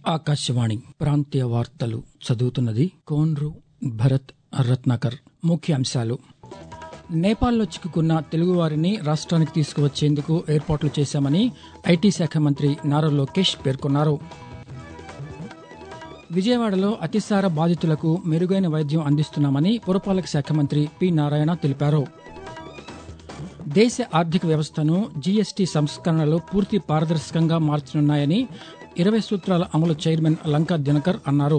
ఆకాశవాణి ప్రాంతీయ వార్తలు చదువుతున్నది కోన్రు భరత్ రత్నాకర్ ముఖ్యాంశాలు నేపాల్లో చిక్కుకున్న తెలుగువారిని రాష్ట్రానికి తీసుకువచ్చేందుకు ఏర్పాట్లు చేశామని ఐటీ శాఖ మంత్రి నారా లోకేష్ పేర్కొన్నారు విజయవాడలో అతిసార బాధితులకు మెరుగైన వైద్యం అందిస్తున్నామని పురపాలక శాఖ మంత్రి పి నారాయణ తెలిపారు దేశ ఆర్థిక వ్యవస్థను జీఎస్టీ సంస్కరణలు పూర్తి పారదర్శకంగా మార్చనున్నాయని ఇరవై సూత్రాల అమలు చైర్మన్ లంకా దినకర్ అన్నారు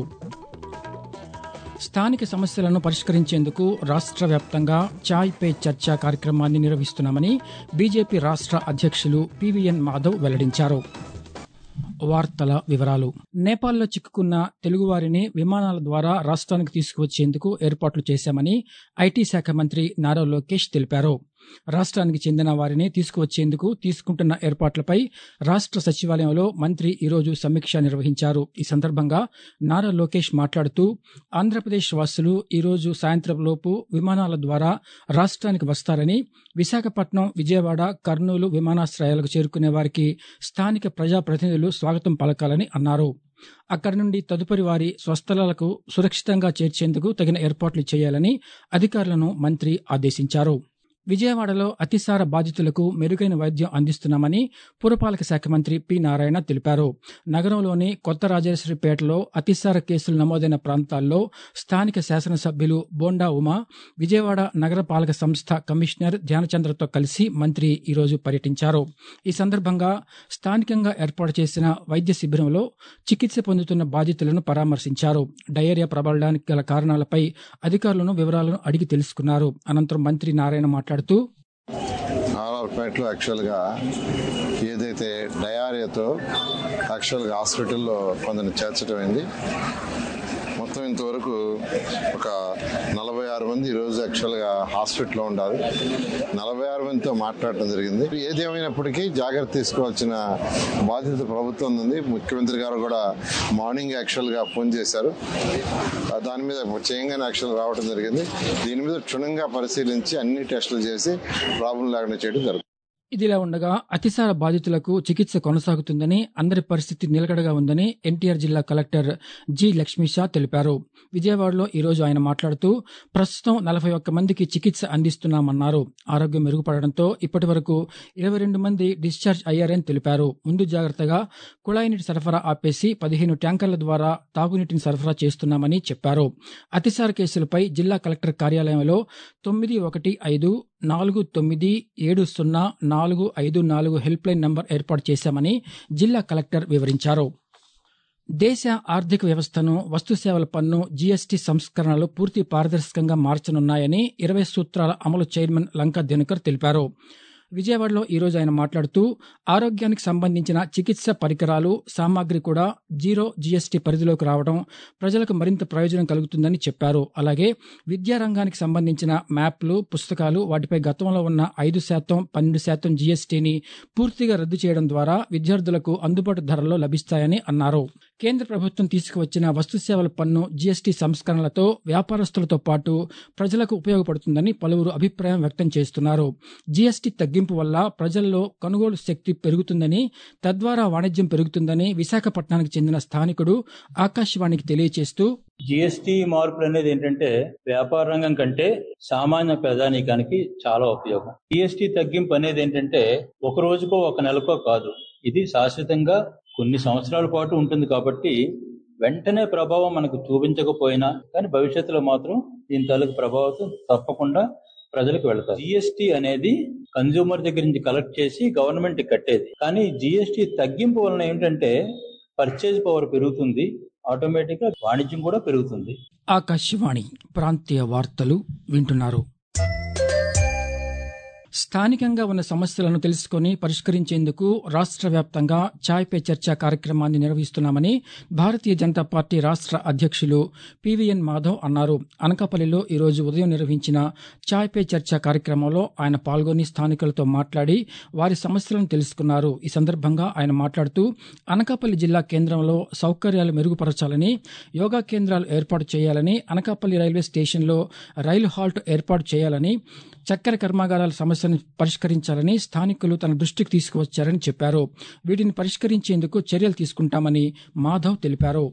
స్థానిక సమస్యలను పరిష్కరించేందుకు రాష్ట్ర వ్యాప్తంగా చాయ్ పే చర్చా కార్యక్రమాన్ని నిర్వహిస్తున్నామని బీజేపీ రాష్ట్ర అధ్యక్షులు పీవీఎన్ మాధవ్ వెల్లడించారు వార్తల వివరాలు నేపాల్లో చిక్కుకున్న తెలుగువారిని విమానాల ద్వారా రాష్ట్రానికి తీసుకువచ్చేందుకు ఏర్పాట్లు చేశామని ఐటీ శాఖ మంత్రి నారా లోకేష్ తెలిపారు రాష్ట్రానికి చెందిన వారిని తీసుకువచ్చేందుకు తీసుకుంటున్న ఏర్పాట్లపై రాష్ట్ర సచివాలయంలో మంత్రి ఈరోజు సమీక్ష నిర్వహించారు ఈ సందర్భంగా నారా లోకేష్ మాట్లాడుతూ ఆంధ్రప్రదేశ్ వాసులు ఈరోజు సాయంత్రం లోపు విమానాల ద్వారా రాష్ట్రానికి వస్తారని విశాఖపట్నం విజయవాడ కర్నూలు విమానాశ్రయాలకు చేరుకునే వారికి స్థానిక ప్రజాప్రతినిధులు స్వాగతం పలకాలని అన్నారు అక్కడి నుండి తదుపరి వారి స్వస్థలాలకు సురక్షితంగా చేర్చేందుకు తగిన ఏర్పాట్లు చేయాలని అధికారులను మంత్రి ఆదేశించారు విజయవాడలో అతిసార బాధితులకు మెరుగైన వైద్యం అందిస్తున్నామని పురపాలక శాఖ మంత్రి పి నారాయణ తెలిపారు నగరంలోని కొత్త రాజేశ్వరిపేటలో అతిసార కేసులు నమోదైన ప్రాంతాల్లో స్థానిక శాసనసభ్యులు బోండా ఉమా విజయవాడ నగరపాలక సంస్థ కమిషనర్ ధ్యానచంద్రతో కలిసి మంత్రి ఈరోజు పర్యటించారు ఈ సందర్భంగా స్థానికంగా ఏర్పాటు చేసిన వైద్య శిబిరంలో చికిత్స పొందుతున్న బాధితులను పరామర్శించారు డయేరియా ప్రబలడానికి గల కారణాలపై అధికారులను వివరాలను అడిగి తెలుసుకున్నారు అనంతరం మంత్రి నారాయణ మాట్లాడుతూ నారాయణపేటలో యాక్చువల్గా ఏదైతే డయారియాతో యాక్చువల్గా హాస్పిటల్లో కొందరిని చేర్చడం అయింది మొత్తం ఇంతవరకు ఒక నలభై ఆరు మంది ఈరోజు యాక్చువల్గా హాస్పిటల్లో ఉండాలి నలభై ఆరు మందితో మాట్లాడటం జరిగింది ఏది ఏమైనప్పటికీ జాగ్రత్త తీసుకోవాల్సిన బాధ్యత ప్రభుత్వం ఉంది ముఖ్యమంత్రి గారు కూడా మార్నింగ్ యాక్చువల్గా ఫోన్ చేశారు దాని మీద చేయంగానే యాక్చువల్ రావడం జరిగింది దీని మీద క్షుణ్ణంగా పరిశీలించి అన్ని టెస్టులు చేసి ప్రాబ్లం లేకుండా చేయడం జరుగుతుంది ఇదిలా ఉండగా అతిసార బాధితులకు చికిత్స కొనసాగుతుందని అందరి పరిస్థితి నిలకడగా ఉందని ఎన్టీఆర్ జిల్లా కలెక్టర్ జి లక్ష్మీషా తెలిపారు విజయవాడలో ఈరోజు ఆయన మాట్లాడుతూ ప్రస్తుతం నలభై ఒక్క మందికి చికిత్స అందిస్తున్నామన్నారు ఆరోగ్యం మెరుగుపడడంతో ఇప్పటి వరకు ఇరవై రెండు మంది డిశ్చార్జ్ అయ్యారని తెలిపారు ముందు జాగ్రత్తగా కుళాయి నీటి సరఫరా ఆపేసి పదిహేను ట్యాంకర్ల ద్వారా తాగునీటిని సరఫరా చేస్తున్నామని చెప్పారు అతిసార కేసులపై జిల్లా కలెక్టర్ కార్యాలయంలో తొమ్మిది ఒకటి ఐదు నాలుగు తొమ్మిది ఏడు సున్నా నాలుగు ఐదు నాలుగు హెల్ప్ లైన్ నంబర్ ఏర్పాటు చేశామని జిల్లా కలెక్టర్ వివరించారు దేశ ఆర్థిక వ్యవస్థను వస్తుసేవల పన్ను జీఎస్టీ సంస్కరణలు పూర్తి పారదర్శకంగా మార్చనున్నాయని ఇరవై సూత్రాల అమలు చైర్మన్ లంకా దినకర్ తెలిపారు విజయవాడలో ఈరోజు ఆయన మాట్లాడుతూ ఆరోగ్యానికి సంబంధించిన చికిత్స పరికరాలు సామాగ్రి కూడా జీరో జీఎస్టీ పరిధిలోకి రావడం ప్రజలకు మరింత ప్రయోజనం కలుగుతుందని చెప్పారు అలాగే విద్యారంగానికి సంబంధించిన మ్యాప్లు పుస్తకాలు వాటిపై గతంలో ఉన్న ఐదు శాతం పన్నెండు శాతం జీఎస్టీని పూర్తిగా రద్దు చేయడం ద్వారా విద్యార్థులకు అందుబాటు ధరల్లో లభిస్తాయని అన్నారు కేంద్ర ప్రభుత్వం తీసుకువచ్చిన వస్తు సేవల పన్ను జీఎస్టీ సంస్కరణలతో వ్యాపారస్తులతో పాటు ప్రజలకు ఉపయోగపడుతుందని పలువురు అభిప్రాయం వ్యక్తం చేస్తున్నారు జీఎస్టీ తగ్గింపు వల్ల ప్రజల్లో కొనుగోలు శక్తి పెరుగుతుందని తద్వారా వాణిజ్యం పెరుగుతుందని విశాఖపట్నానికి చెందిన స్థానికుడు ఆకాశవాణికి తెలియజేస్తూ జిఎస్టి మార్పులు అనేది ఏంటంటే వ్యాపార రంగం కంటే సామాన్య ప్రజానీకానికి చాలా ఉపయోగం జిఎస్టి తగ్గింపు అనేది ఏంటంటే ఒక రోజుకో ఒక నెలకో కాదు ఇది శాశ్వతంగా కొన్ని సంవత్సరాల పాటు ఉంటుంది కాబట్టి వెంటనే ప్రభావం మనకు చూపించకపోయినా కానీ భవిష్యత్తులో మాత్రం దీని తాలూకు ప్రభావం తప్పకుండా ప్రజలకు వెళతారు జిఎస్టి అనేది కన్జ్యూమర్ దగ్గర నుంచి కలెక్ట్ చేసి గవర్నమెంట్ కట్టేది కానీ జిఎస్టి తగ్గింపు వలన ఏంటంటే పర్చేజ్ పవర్ పెరుగుతుంది ఆటోమేటిక్ గా వాణిజ్యం కూడా పెరుగుతుంది ఆకాశవాణి ప్రాంతీయ వార్తలు వింటున్నారు స్థానికంగా ఉన్న సమస్యలను తెలుసుకుని పరిష్కరించేందుకు రాష్ట్ర వ్యాప్తంగా ఛాయ్ పే చర్చా కార్యక్రమాన్ని నిర్వహిస్తున్నామని భారతీయ జనతా పార్టీ రాష్ట్ర అధ్యక్షులు పీవీఎన్ మాధవ్ అన్నారు అనకాపల్లిలో ఈరోజు ఉదయం నిర్వహించిన ఛాయ్ పే చర్చా కార్యక్రమంలో ఆయన పాల్గొని స్థానికులతో మాట్లాడి వారి సమస్యలను తెలుసుకున్నారు ఈ సందర్భంగా ఆయన మాట్లాడుతూ అనకాపల్లి జిల్లా కేంద్రంలో సౌకర్యాలు మెరుగుపరచాలని యోగా కేంద్రాలు ఏర్పాటు చేయాలని అనకాపల్లి రైల్వే స్టేషన్లో రైలు హాల్ట్ ఏర్పాటు చేయాలని చక్కెర కర్మాగారాల సమస్యను పరిష్కరించాలని స్థానికులు తన దృష్టికి తీసుకువచ్చారని చెప్పారు వీటిని పరిష్కరించేందుకు చర్యలు తీసుకుంటామని మాధవ్ తెలిపారు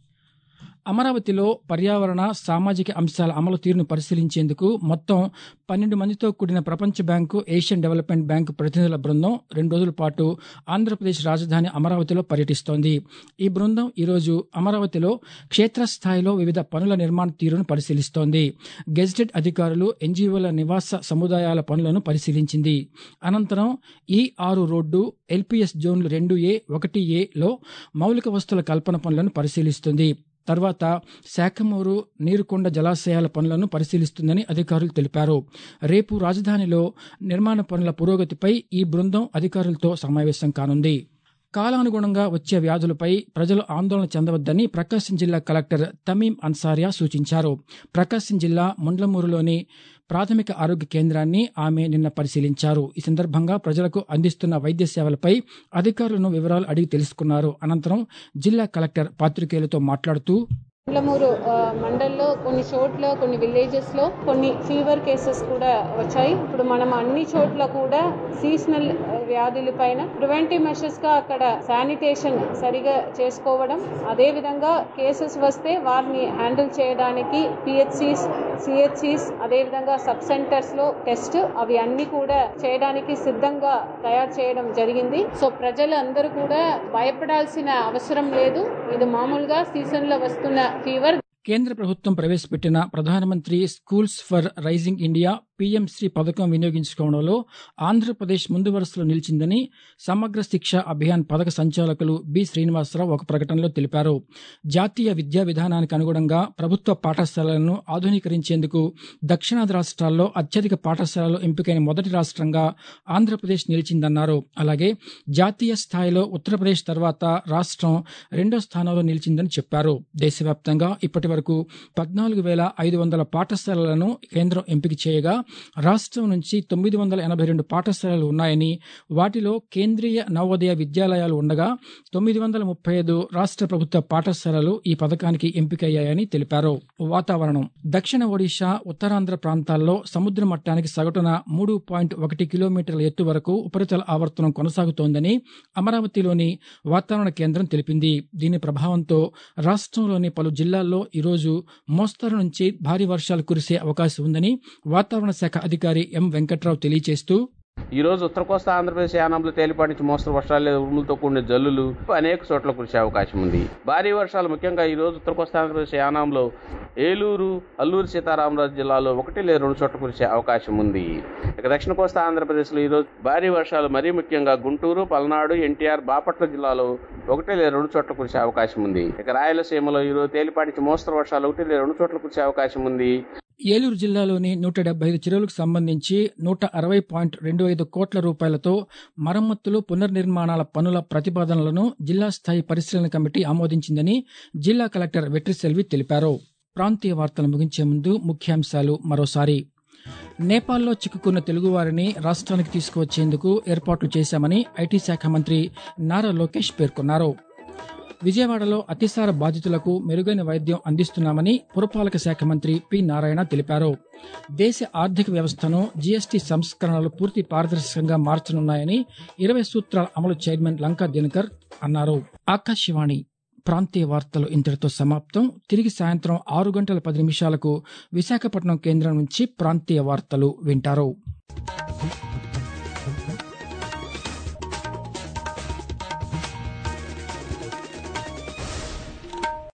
అమరావతిలో పర్యావరణ సామాజిక అంశాల అమలు తీరును పరిశీలించేందుకు మొత్తం పన్నెండు మందితో కూడిన ప్రపంచ బ్యాంకు ఏషియన్ డెవలప్మెంట్ బ్యాంకు ప్రతినిధుల బృందం రెండు రోజుల పాటు ఆంధ్రప్రదేశ్ రాజధాని అమరావతిలో పర్యటిస్తోంది ఈ బృందం ఈరోజు అమరావతిలో క్షేత్రస్థాయిలో వివిధ పనుల నిర్మాణ తీరును పరిశీలిస్తోంది గెజిటెడ్ అధికారులు ఎన్జీఓల నివాస సముదాయాల పనులను పరిశీలించింది అనంతరం ఈ ఆరు రోడ్డు ఎల్పీఎస్ జోన్లు రెండు ఏ ఒకటి ఏలో మౌలిక వస్తువుల కల్పన పనులను పరిశీలిస్తుంది తర్వాత శాఖమూరు నీరుకొండ జలాశయాల పనులను పరిశీలిస్తుందని అధికారులు తెలిపారు రేపు రాజధానిలో నిర్మాణ పనుల పురోగతిపై ఈ బృందం అధికారులతో సమావేశం కానుంది కాలానుగుణంగా వచ్చే వ్యాధులపై ప్రజలు ఆందోళన చెందవద్దని ప్రకాశం జిల్లా కలెక్టర్ తమీం అన్సారియా సూచించారు ప్రకాశం జిల్లా ముండ్లమూరులోని ప్రాథమిక ఆరోగ్య కేంద్రాన్ని ఆమె నిన్న పరిశీలించారు ఈ సందర్భంగా ప్రజలకు అందిస్తున్న వైద్య సేవలపై అధికారులను వివరాలు అడిగి తెలుసుకున్నారు అనంతరం జిల్లా కలెక్టర్ పాత్రికేయులతో మాట్లాడుతూ మండలమూరు మండల్లో కొన్ని చోట్ల కొన్ని విలేజెస్ లో కొన్ని ఫీవర్ కేసెస్ కూడా వచ్చాయి ఇప్పుడు మనం అన్ని చోట్ల కూడా సీజనల్ వ్యాధుల పైన ప్రివెంటివ్ మెషర్స్ గా అక్కడ శానిటేషన్ సరిగా చేసుకోవడం అదే విధంగా కేసెస్ వస్తే వారిని హ్యాండిల్ చేయడానికి పిహెచ్సిస్ సిహెచ్సిస్ అదే విధంగా సబ్ సెంటర్స్ లో టెస్ట్ అవి అన్ని కూడా చేయడానికి సిద్ధంగా తయారు చేయడం జరిగింది సో ప్రజలు అందరూ కూడా భయపడాల్సిన అవసరం లేదు ఇది మామూలుగా సీజన్ లో వస్తున్న ఫీవర్ కేంద్ర ప్రభుత్వం ప్రవేశపెట్టిన ప్రధానమంత్రి schools for rising India PM SHRI పథకం వినియోగించుకోవడంలో ఆంధ్రప్రదేశ్ ముందు వరుసలో నిలిచిందని సమగ్ర శిక్ష అభియాన్ పథక సంచాలకులు బి శ్రీనివాసరావు ఒక ప్రకటనలో తెలిపారు జాతీయ విద్యా విధానానికి అనుగుణంగా ప్రభుత్వ పాఠశాలలను ఆధునీకరించేందుకు దక్షిణాది రాష్ట్రాల్లో అత్యధిక పాఠశాలలు ఎంపికైన మొదటి రాష్ట్రంగా ఆంధ్రప్రదేశ్ నిలిచిందన్నారు అలాగే జాతీయ స్థాయిలో ఉత్తరప్రదేశ్ తర్వాత రాష్ట్రం రెండో స్థానంలో నిలిచిందని చెప్పారు దేశవ్యాప్తంగా ఇప్పటి వరకు పద్నాలుగు వేల ఐదు వందల పాఠశాలలను కేంద్రం ఎంపిక చేయగా రాష్ట్రం నుంచి తొమ్మిది వందల ఎనభై రెండు పాఠశాలలు ఉన్నాయని వాటిలో కేంద్రీయ నవోదయ విద్యాలయాలు ఉండగా తొమ్మిది వందల ముప్పై ఐదు రాష్ట్ర ప్రభుత్వ పాఠశాలలు ఈ పథకానికి ఎంపికయ్యాయని తెలిపారు వాతావరణం దక్షిణ ఒడిశా ఉత్తరాంధ్ర ప్రాంతాల్లో సముద్ర మట్టానికి సగటున మూడు పాయింట్ ఒకటి కిలోమీటర్ల ఎత్తు వరకు ఉపరితల ఆవర్తనం కొనసాగుతోందని అమరావతిలోని వాతావరణ కేంద్రం తెలిపింది దీని ప్రభావంతో రాష్ట్రంలోని పలు జిల్లాల్లో ఈరోజు మోస్తరు నుంచి భారీ వర్షాలు కురిసే అవకాశం ఉందని వాతావరణ శాఖ అధికారి ఎం వెంకట్రావు తెలియజేస్తూ ఈ రోజు ఉత్తర కోస్తా ఆంధ్రప్రదేశ్ యానంలో తేలిపాటి నుంచి మోస్తరు వర్షాలు లేదా ఉరుములతో కూడిన జల్లులు అనేక చోట్ల కురిసే అవకాశం ఉంది భారీ వర్షాలు ముఖ్యంగా ఈ రోజు ఉత్తర కోస్తా ఆంధ్రప్రదేశ్ యానంలో ఏలూరు అల్లూరు సీతారామరాజు జిల్లాలో ఒకటి లేదా రెండు చోట్ల కురిసే అవకాశం ఉంది ఇక దక్షిణ కోస్తా ఆంధ్రప్రదేశ్లో ఈ రోజు భారీ వర్షాలు మరీ ముఖ్యంగా గుంటూరు పల్నాడు ఎన్టీఆర్ బాపట్ల జిల్లాలో ఒకటి లేదా రెండు చోట్ల కురిసే అవకాశం ఉంది ఇక రాయలసీమలో ఈ రోజు తేలిపాటి నుంచి మోస్తరు వర్షాలు ఒకటి లేదా రెండు చోట్ల కురిసే అవకాశం ఉంది ఏలూరు జిల్లాలోని నూట డెబ్బై ఐదు చెరువులకు సంబంధించి నూట అరవై పాయింట్ రెండు ఐదు కోట్ల రూపాయలతో మరమ్మతులు పునర్నిర్మాణాల పనుల ప్రతిపాదనలను జిల్లా స్థాయి పరిశీలన కమిటీ ఆమోదించిందని జిల్లా కలెక్టర్ వెట్రిసెల్వి తెలిపారు ప్రాంతీయ వార్తలు ముగించే ముందు ముఖ్యాంశాలు మరోసారి నేపాల్లో చిక్కుకున్న తెలుగువారిని రాష్ట్రానికి తీసుకువచ్చేందుకు ఏర్పాట్లు చేశామని ఐటీ శాఖ మంత్రి నారా లోకేష్ పేర్కొన్నారు విజయవాడలో అతిసార బాధితులకు మెరుగైన వైద్యం అందిస్తున్నామని పురపాలక శాఖ మంత్రి పి నారాయణ తెలిపారు దేశ ఆర్థిక వ్యవస్థను జీఎస్టీ సంస్కరణలు పూర్తి పారదర్శకంగా మార్చనున్నాయని ఇరవై సూత్రాల అమలు చైర్మన్ లంకా దినకర్ అన్నారు ఆకాశవాణి ప్రాంతీయ వార్తలు ఇంతటితో సమాప్తం తిరిగి సాయంత్రం ఆరు గంటల పది నిమిషాలకు విశాఖపట్నం కేంద్రం నుంచి ప్రాంతీయ వార్తలు వింటారు